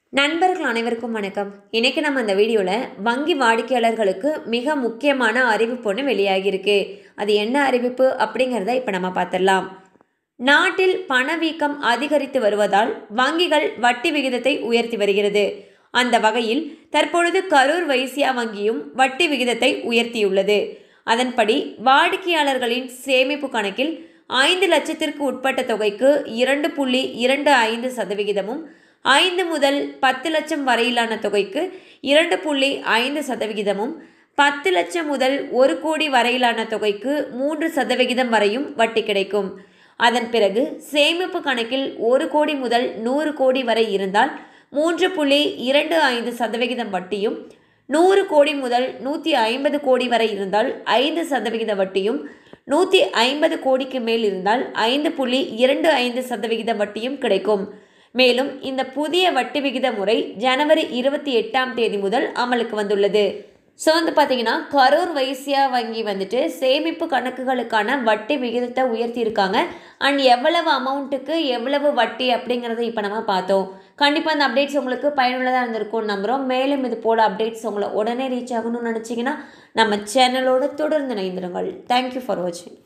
நண்பர்கள் அனைவருக்கும் வணக்கம் இன்னைக்கு நம்ம இந்த வீடியோவில் வங்கி வாடிக்கையாளர்களுக்கு மிக முக்கியமான அறிவிப்பு ஒன்று வெளியாகியிருக்கு அது என்ன அறிவிப்பு அப்படிங்கிறத இப்போ நம்ம பார்த்துடலாம் நாட்டில் பணவீக்கம் அதிகரித்து வருவதால் வங்கிகள் வட்டி விகிதத்தை உயர்த்தி வருகிறது அந்த வகையில் தற்பொழுது கரூர் வைசியா வங்கியும் வட்டி விகிதத்தை உயர்த்தியுள்ளது அதன்படி வாடிக்கையாளர்களின் சேமிப்பு கணக்கில் ஐந்து லட்சத்திற்கு உட்பட்ட தொகைக்கு இரண்டு புள்ளி இரண்டு ஐந்து சதவிகிதமும் ஐந்து முதல் பத்து லட்சம் வரையிலான தொகைக்கு இரண்டு புள்ளி ஐந்து சதவிகிதமும் பத்து லட்சம் முதல் ஒரு கோடி வரையிலான தொகைக்கு மூன்று சதவிகிதம் வரையும் வட்டி கிடைக்கும் அதன் பிறகு சேமிப்பு கணக்கில் ஒரு கோடி முதல் நூறு கோடி வரை இருந்தால் மூன்று புள்ளி இரண்டு ஐந்து சதவிகிதம் வட்டியும் நூறு கோடி முதல் நூற்றி ஐம்பது கோடி வரை இருந்தால் ஐந்து சதவிகித வட்டியும் நூற்றி ஐம்பது கோடிக்கு மேல் இருந்தால் ஐந்து புள்ளி இரண்டு ஐந்து சதவிகித வட்டியும் கிடைக்கும் மேலும் இந்த புதிய வட்டி விகித முறை ஜனவரி இருபத்தி எட்டாம் தேதி முதல் அமலுக்கு வந்துள்ளது ஸோ வந்து பார்த்தீங்கன்னா கரூர் வைசியா வங்கி வந்துட்டு சேமிப்பு கணக்குகளுக்கான வட்டி விகிதத்தை உயர்த்தியிருக்காங்க அண்ட் எவ்வளவு அமௌண்ட்டுக்கு எவ்வளவு வட்டி அப்படிங்கிறத இப்போ நம்ம பார்த்தோம் கண்டிப்பாக அந்த அப்டேட்ஸ் உங்களுக்கு பயனுள்ளதாக இருந்திருக்கும்னு நம்புகிறோம் மேலும் இது போல் அப்டேட்ஸ் உங்களை உடனே ரீச் ஆகணும்னு நினச்சிங்கன்னா நம்ம சேனலோட தொடர்ந்து இணைந்திருங்கள் தேங்க்யூ ஃபார் வாட்சிங்